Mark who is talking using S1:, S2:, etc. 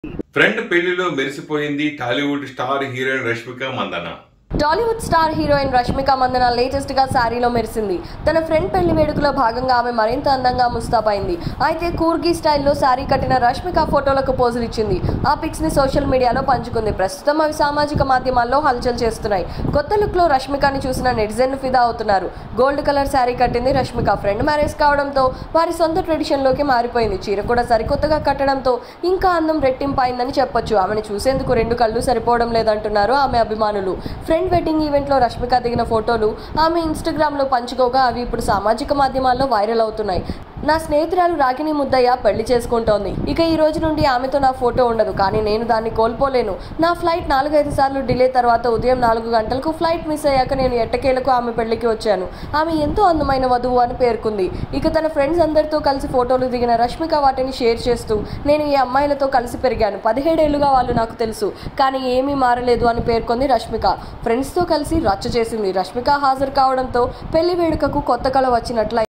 S1: friend పెళ్లిలో మెరిసిపోయింది Tollywood star heroine Rashmika Mandanna
S2: Tollywood star heroine Rashmika Mandanna latest గా శారీలో మెరిసింది తన ఫ్రెండ్ పెళ్లి వేడుకలో భాగంగా ఆమె మరింత అందంగా ముస్తాబైంది అయితే కూర్గి స్టైల్లో శారీ కట్టిన రష్మిక ఫోటోలకు పోజులు ఇచ్చింది ఆ పిక్స్ ని సోషల్ మీడియాలో పంచుకుంది ప్రస్తుతం అవి సామాజిక మాధ్యమాల్లో హల్చల్ చేస్తున్నాయి కొత్త లుక్ లో రష్మికని చూసిన నెటిజన్ ఫిదా అవుతున్నారు గోల్డ్ కలర్ శారీ కట్టింది రష్మిక ఫ్రెండ్ మ్యారేజ్ కావడంతో వారి సొంత ట్రెడిషన్ లోకి మారిపోయింది చీర కూడా సరికొత్తగా కట్టడంతో ఇంకా అందం రెట్టింపైందని చెప్పొచ్చు ఆమెను చూసేందుకు రెండు కళ్ళు సరిపోవడం లేదంటున్నారు ఆమె అభిమానులు ఫ్రెండ్ వెడ్డింగ్ ఈవెంట్లో రష్మిక దిగిన ఫోటోలు ఆమె ఇన్స్టాగ్రామ్లో పంచుకోగా అవి ఇప్పుడు సామాజిక మాధ్యమాల్లో వైరల్ అవుతున్నాయి నా స్నేహితురాలు రాగిణి ముద్దయ్య పెళ్లి చేసుకుంటోంది ఇక ఈ రోజు నుండి ఆమెతో నా ఫోటో ఉండదు కానీ నేను దాన్ని కోల్పోలేను నా ఫ్లైట్ నాలుగైదు సార్లు డిలే తర్వాత ఉదయం నాలుగు గంటలకు ఫ్లైట్ మిస్ అయ్యాక నేను ఎట్టకేలకు ఆమె పెళ్లికి వచ్చాను ఆమె ఎంతో అందమైన వధువు అని పేర్కొంది ఇక తన ఫ్రెండ్స్ అందరితో కలిసి ఫోటోలు దిగిన రష్మిక వాటిని షేర్ చేస్తూ నేను ఈ అమ్మాయిలతో కలిసి పెరిగాను పదిహేడేళ్లుగా వాళ్ళు నాకు తెలుసు కానీ ఏమీ మారలేదు అని పేర్కొంది రష్మిక ఫ్రెండ్స్తో కలిసి రచ్చ చేసింది రష్మిక హాజరు కావడంతో పెళ్లి వేడుకకు కొత్త కళ వచ్చినట్లయి